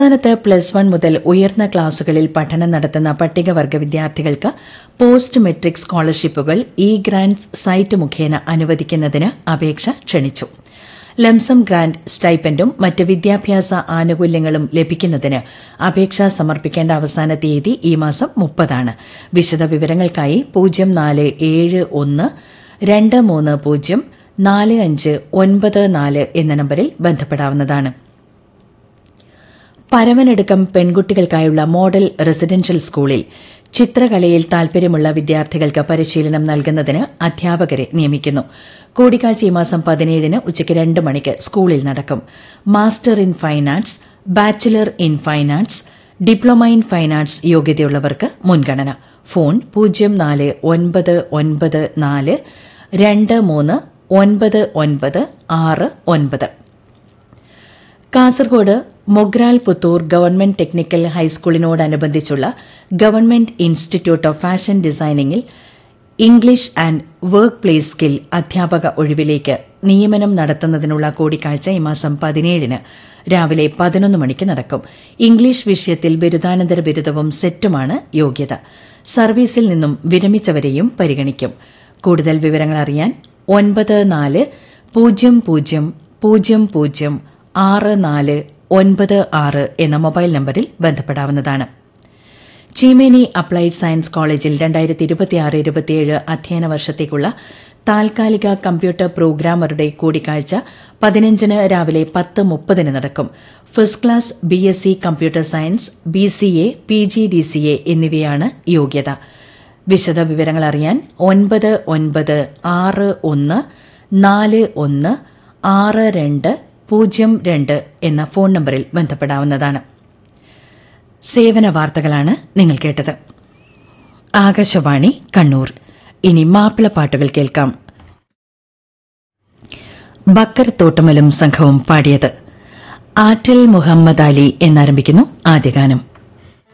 സംസ്ഥാനത്ത് plus one മുതൽ ഉയർന്ന ക്ലാസുകളിൽ പഠനം നടത്തുന്ന പട്ടികവർഗ വിദ്യാർത്ഥികൾക്ക് പോസ്റ്റ് മെട്രിക് സ്കോളർഷിപ്പുകൾ ഇ ഗ്രാന്റ്സ് സൈറ്റ് മുഖേന അനുവദിക്കുന്നതിന് അപേക്ഷ ക്ഷണിച്ചു ലംസം ഗ്രാന്റ് സ്റ്റൈപ്പൻഡും മറ്റ് വിദ്യാഭ്യാസ ആനുകൂല്യങ്ങളും ലഭിക്കുന്നതിന് അപേക്ഷ സമർപ്പിക്കേണ്ട അവസാന തീയതി ഈ മാസം മുപ്പതാണ് വിശദവിവരങ്ങൾക്കായി പൂജ്യം നാല് ഏഴ് ഒന്ന് രണ്ട് മൂന്ന് പൂജ്യം നാല് അഞ്ച് ഒൻപത് നാല് എന്ന നമ്പറിൽ ബന്ധപ്പെടാവുന്നതാണ് പരവനടുക്കം പെൺകുട്ടികൾക്കായുള്ള മോഡൽ റെസിഡൻഷ്യൽ സ്കൂളിൽ ചിത്രകലയിൽ താൽപര്യമുള്ള വിദ്യാർത്ഥികൾക്ക് പരിശീലനം നൽകുന്നതിന് അധ്യാപകരെ നിയമിക്കുന്നു കൂടിക്കാഴ്ച ഈ മാസം പതിനേഴിന് ഉച്ചയ്ക്ക് രണ്ട് മണിക്ക് സ്കൂളിൽ നടക്കും master in fine arts bachelor in fine arts diploma in fine arts യോഗ്യതയുള്ളവർക്ക് മുൻഗണന ഫോൺ പൂജ്യം നാല് ഒൻപത് ഒൻപത് നാല് രണ്ട് മൂന്ന് ഒൻപത് ഒൻപത് ആറ് ഒൻപത് കാസർഗോഡ് മൊഗ്രാൽ പുത്തൂർ ഗവൺമെന്റ് ടെക്നിക്കൽ ഹൈസ്കൂളിനോടനുബന്ധിച്ചുള്ള ഗവൺമെന്റ് ഇൻസ്റ്റിറ്റ്യൂട്ട് ഓഫ് ഫാഷൻ ഡിസൈനിംഗിൽ English and work place skill അധ്യാപക ഒഴിവിലേക്ക് നിയമനം നടത്തുന്നതിനുള്ള കൂടിക്കാഴ്ച ഈ മാസം പതിനേഴിന് രാവിലെ പതിനൊന്ന് മണിക്ക് നടക്കും ഇംഗ്ലീഷ് വിഷയത്തിൽ ബിരുദാനന്തര ബിരുദവും സെറ്റുമാണ് യോഗ്യത സർവീസിൽ നിന്നും വിരമിച്ചവരെയും പരിഗണിക്കും കൂടുതൽ വിവരങ്ങൾ അറിയാൻ ഒൻപത് നാല് പൂജ്യം പൂജ്യം പൂജ്യം പൂജ്യം ആറ് നാല് ഒൻപത് ആറ് എന്ന മൊബൈൽ നമ്പറിൽ ബന്ധപ്പെടാവുന്നതാണ് ചീമേനി അപ്ലൈഡ് സയൻസ് കോളേജിൽ രണ്ടായിരത്തി ഇരുപത്തിയാറ് ഇരുപത്തിയേഴ് അധ്യയന വർഷത്തേക്കുള്ള താൽക്കാലിക കമ്പ്യൂട്ടർ പ്രോഗ്രാമറുടെ കൂടിക്കാഴ്ച പതിനഞ്ചിന് രാവിലെ പത്ത് മുപ്പതിന് നടക്കും first class B S C computer science B C A P G D C A എന്നിവയാണ് യോഗ്യത വിശദ വിവരങ്ങൾ അറിയാൻ ഒൻപത് ഒൻപത് ആറ് ഒന്ന് നാല് ഒന്ന് ആറ് രണ്ട് പൂജ്യം രണ്ട് എന്ന ഫോൺ നമ്പറിൽ ബന്ധപ്പെടാവുന്നതാണ് സേവന വാർത്തകളാണ് നിങ്ങൾ കേട്ടത് ആകാശവാണി കണ്ണൂർ ഇനി മാപ്പിളപ്പാട്ടുകൾ കേൾക്കാം ബക്കർ തോട്ടമലും സംഘവും പാടിയത് ആറ്റൽ മുഹമ്മദ് അലി എന്നാരംഭിക്കുന്നു ആദ്യഗാനം